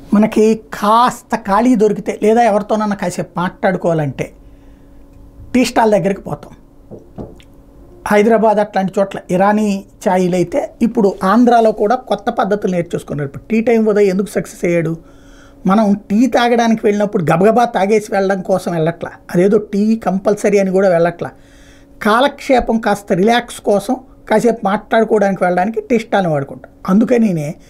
మనకి కాస్త ఖాళీ దొరికితే లేదా ఎవరితోనన్నా కాసేపు మాట్లాడుకోవాలంటే టీ స్టాల్ దగ్గరికి పోతాం హైదరాబాద్ అట్లాంటి చోట్ల ఇరానీ ఛాయీలు అయితే ఇప్పుడు ఆంధ్రాలో కూడా కొత్త పద్ధతులు నేర్చేసుకున్నారు ఇప్పుడు టీ టైం ఉదయం ఎందుకు సక్సెస్ అయ్యాడు మనం టీ తాగడానికి వెళ్ళినప్పుడు గబగబా తాగేసి వెళ్ళడం కోసం వెళ్ళట్లా అదేదో టీ కంపల్సరీ అని కూడా వెళ్ళట్లా కాలక్షేపం కాస్త రిలాక్స్ కోసం కాసేపు మాట్లాడుకోవడానికి వెళ్ళడానికి టీ స్టాల్ని వాడుకుంటాం అందుకని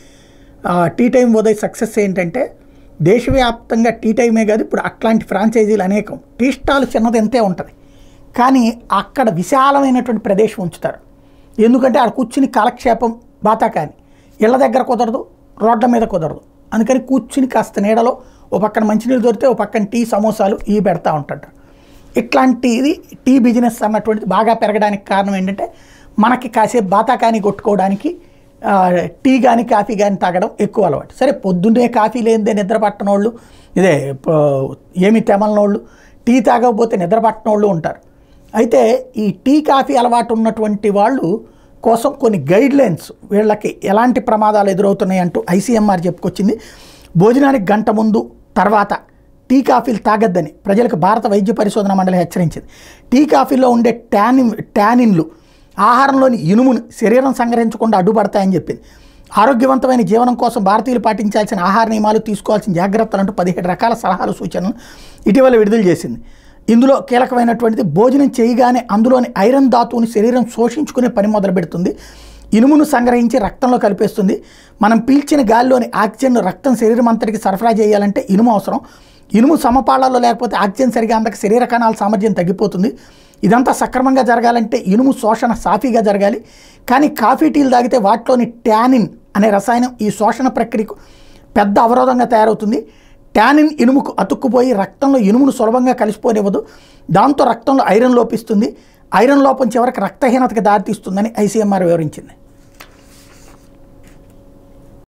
టీ టైం ఉదయ్ సక్సెస్ ఏంటంటే దేశవ్యాప్తంగా టీ టైమే కాదు ఇప్పుడు అట్లాంటి ఫ్రాంచైజీలు అనేకం టీ స్టాల్ చిన్నది ఎంతే ఉంటుంది కానీ అక్కడ విశాలమైనటువంటి ప్రదేశం ఉంచుతారు ఎందుకంటే ఆడ కూర్చుని కాలక్షేపం బాతా కానీ ఇళ్ళ దగ్గర కుదరదు రోడ్ల మీద కుదరదు అందుకని కూర్చుని కాస్త నీడలో ఓ పక్కన మంచినీళ్ళు దొరికితే ఓ పక్కన టీ సమోసాలు ఇవి పెడతా ఉంటారు ఇట్లాంటిది టీ బిజినెస్ అన్నటువంటిది బాగా పెరగడానికి కారణం ఏంటంటే మనకి కాసేపు బాతా కానీ కొట్టుకోవడానికి ఆ, టీ కానీ కాఫీ కానీ తాగడం ఎక్కువ అలవాటు సరే పొద్దున్నే కాఫీ లేనిదే నిద్ర పట్టనోళ్ళు ఇదే ప- ఏమి తెమలనోళ్ళు టీ తాగకపోతే నిద్ర పట్టనోళ్ళు ఉంటారు అయితే ఈ టీ కాఫీ అలవాటు ఉన్నటువంటి వాళ్ళు కోసం కొన్ని గైడ్ లైన్స్ వీళ్ళకి ఎలాంటి ప్రమాదాలు ఎదురవుతున్నాయి అంటూ ఐసీఎంఆర్ చెప్పుకొచ్చింది భోజనానికి గంట ముందు తర్వాత టీ కాఫీలు తాగద్దని ప్రజలకు భారత వైద్య పరిశోధన మండలి హెచ్చరించింది టీ కాఫీలో ఉండే ట్యానిన్ ట్యానిన్లు ఆహారంలోని ఇనుమును శరీరం సంగ్రహించకుండా అడ్డుపడతాయని చెప్పింది ఆరోగ్యవంతమైన జీవనం కోసం భారతీయులు పాటించాల్సిన ఆహార నియమాలు తీసుకోవాల్సిన జాగ్రత్తలు అంటూ పదిహేడు రకాల సలహాలు సూచనలు ఇటీవల విడుదల చేసింది ఇందులో కీలకమైనటువంటిది భోజనం చేయగానే అందులోని ఐరన్ ధాతువుని శరీరం శోషించుకునే పని మొదలు పెడుతుంది ఇనుమును సంగ్రహించి రక్తంలో కలిపేస్తుంది మనం పీల్చిన గాలిలోని ఆక్సిజన్ రక్తం శరీరం అంతటికి సరఫరా చేయాలంటే ఇనుము అవసరం ఇనుము సమపాళాల్లో లేకపోతే ఆక్సిజన్ సరిగా అందక శరీర కణాల సామర్థ్యం తగ్గిపోతుంది ఇదంతా సక్రమంగా జరగాలంటే ఇనుము శోషణ సాఫీగా జరగాలి కానీ కాఫీ టీలు తాగితే వాటిలోని ట్యానిన్ అనే రసాయనం ఈ శోషణ ప్రక్రియకు పెద్ద అవరోధంగా తయారవుతుంది ట్యానిన్ ఇనుముకు అతుక్కుపోయి రక్తంలో ఇనుమును సులభంగా కలిసిపోనివ్వదు దాంతో రక్తంలో ఐరన్ లోపిస్తుంది ఐరన్ లోపం చివరికి రక్తహీనతకి దారితీస్తుందని ఐసీఎంఆర్ వివరించింది